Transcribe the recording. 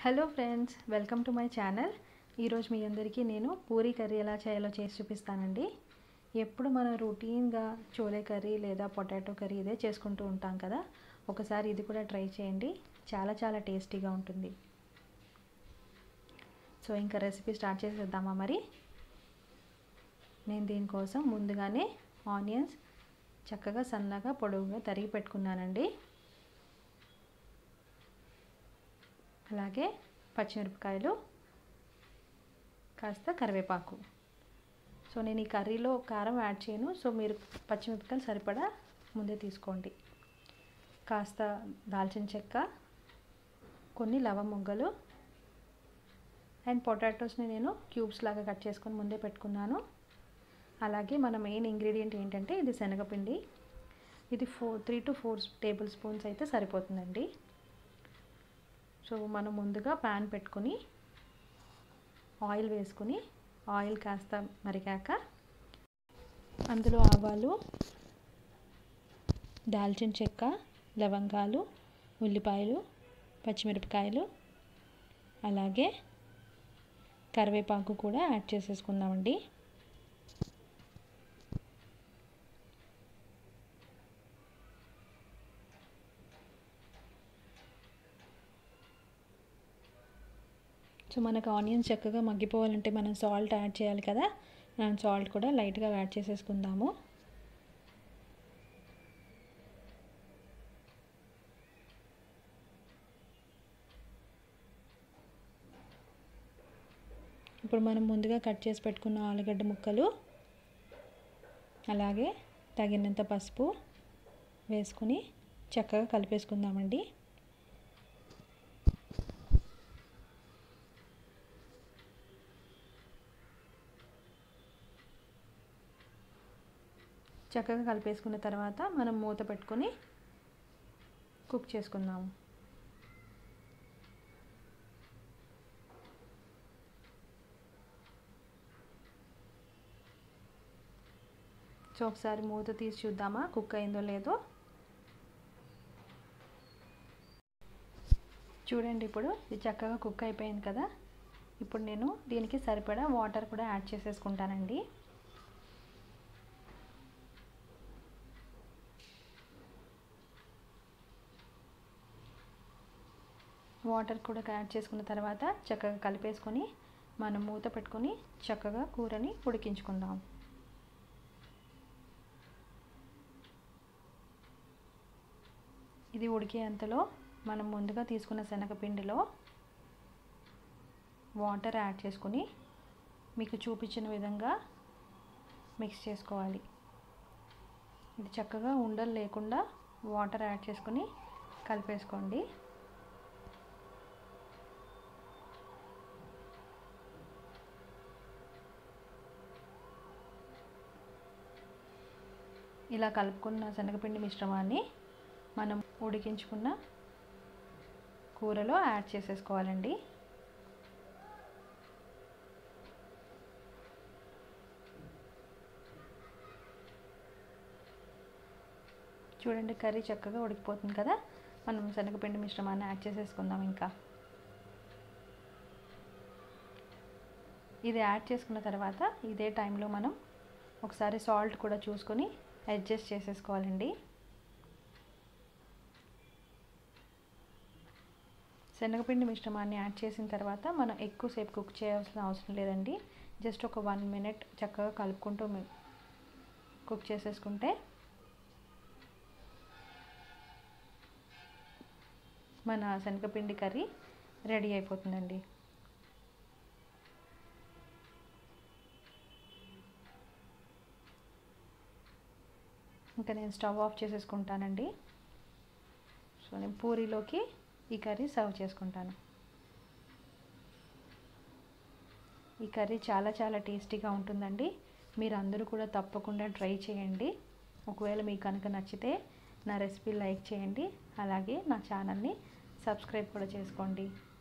hello friends welcome to my channel ఈరోజు మీ అందరికీ నేను పూరీ కర్రీ ఎలా చేయాలో చేసి చూపిస్తానండి ఎప్పుడు మనం రొటీన్గా చోలే కర్రీ లేదా పొటాటో కర్రీ ఇదే చేసుకుంటూ ఉంటాం కదా ఒకసారి ఇది కూడా ట్రై చేయండి చాలా చాలా టేస్టీగా ఉంటుంది సో ఇంకా రెసిపీ స్టార్ట్ చేసేద్దామా మరి నేను దీనికోసం ముందుగానే ఆనియన్స్ చక్కగా సన్నగా పొడవుగా తరిగి పెట్టుకున్నానండి అలాగే పచ్చిమిరపకాయలు కాస్త కరివేపాకు సో నేను ఈ కర్రీలో కారం యాడ్ చేయను సో మీరు పచ్చిమిరపకాయలు సరిపడా ముందే తీసుకోండి కాస్త దాల్చిన చెక్క కొన్ని లవంగలు అండ్ పొటాటోస్ని నేను క్యూబ్స్ లాగా కట్ చేసుకొని ముందే పెట్టుకున్నాను అలాగే మన మెయిన్ ఇంగ్రీడియంట్ ఏంటంటే ఇది శనగపిండి ఇది four three two four tablespoons అయితే సరిపోతుందండి సో మనం ముందుగా ప్యాన్ పెట్టుకుని ఆయిల్ వేసుకుని ఆయిల్ కాస్త మరిగాక అందులో ఆవాలు దాల్చిన చెక్క లవంగాలు ఉల్లిపాయలు పచ్చిమిరపకాయలు అలాగే కరివేపాకు కూడా యాడ్ చేసేసుకుందామండి సో మనకు ఆనియన్స్ చక్కగా మగ్గిపోవాలంటే మనం సాల్ట్ యాడ్ చేయాలి కదా మనం సాల్ట్ కూడా లైట్గా యాడ్ చేసేసుకుందాము ఇప్పుడు మనం ముందుగా కట్ చేసి పెట్టుకున్న ఆలుగడ్డ ముక్కలు అలాగే తగినంత పసుపు వేసుకుని చక్కగా కలిపేసుకుందామండి చక్కగా కలిపేసుకున్న తర్వాత మనం మూత పెట్టుకొని కుక్ చేసుకుందాము సో ఒకసారి మూత తీసి చూద్దామా కుక్ అయిందో లేదో చూడండి ఇప్పుడు ఇది చక్కగా కుక్ అయిపోయింది కదా ఇప్పుడు నేను దీనికి సరిపడా వాటర్ కూడా యాడ్ చేసేసుకుంటానండి వాటర్ కూడా యాడ్ చేసుకున్న తర్వాత చక్కగా కలిపేసుకొని మనం మూత పెట్టుకొని చక్కగా కూరని ఉడికించుకుందాం ఇది ఉడికేంతలో మనం ముందుగా తీసుకున్న శనగపిండిలో వాటర్ యాడ్ చేసుకుని మీకు చూపించిన విధంగా మిక్స్ చేసుకోవాలి ఇది చక్కగా ఉండలు లేకుండా వాటర్ యాడ్ చేసుకుని కలిపేసుకోండి ఇలా కలుపుకున్న శనగపిండి మిశ్రమాన్ని మనం ఉడికించుకున్న కూరలో యాడ్ చేసేసుకోవాలండి చూడండి కర్రీ చక్కగా ఉడికిపోతుంది కదా మనం శనగపిండి మిశ్రమాన్ని యాడ్ చేసేసుకుందాం ఇంకా ఇది యాడ్ చేసుకున్న తర్వాత ఇదే టైంలో మనం ఒకసారి సాల్ట్ కూడా చూసుకొని అడ్జస్ట్ చేసేసుకోవాలండి శనగపిండి మిశ్రమాన్ని యాడ్ చేసిన తర్వాత మనం ఎక్కువసేపు కుక్ చేయాల్సిన అవసరం లేదండి జస్ట్ ఒక వన్ మినిట్ చక్కగా కలుపుకుంటూ కుక్ చేసేసుకుంటే మన శనగపిండి కర్రీ రెడీ అయిపోతుందండి ఇంకా నేను స్టవ్ ఆఫ్ చేసేసుకుంటానండి సో నేను పూరీలోకి ఈ కర్రీ సర్వ్ చేసుకుంటాను ఈ కర్రీ చాలా చాలా టేస్టీగా ఉంటుందండి మీరు అందరూ కూడా తప్పకుండా ట్రై చేయండి ఒకవేళ మీకు కనుక నచ్చితే నా రెసిపీ లైక్ చేయండి అలాగే నా ఛానల్ని సబ్స్క్రైబ్ కూడా చేసుకోండి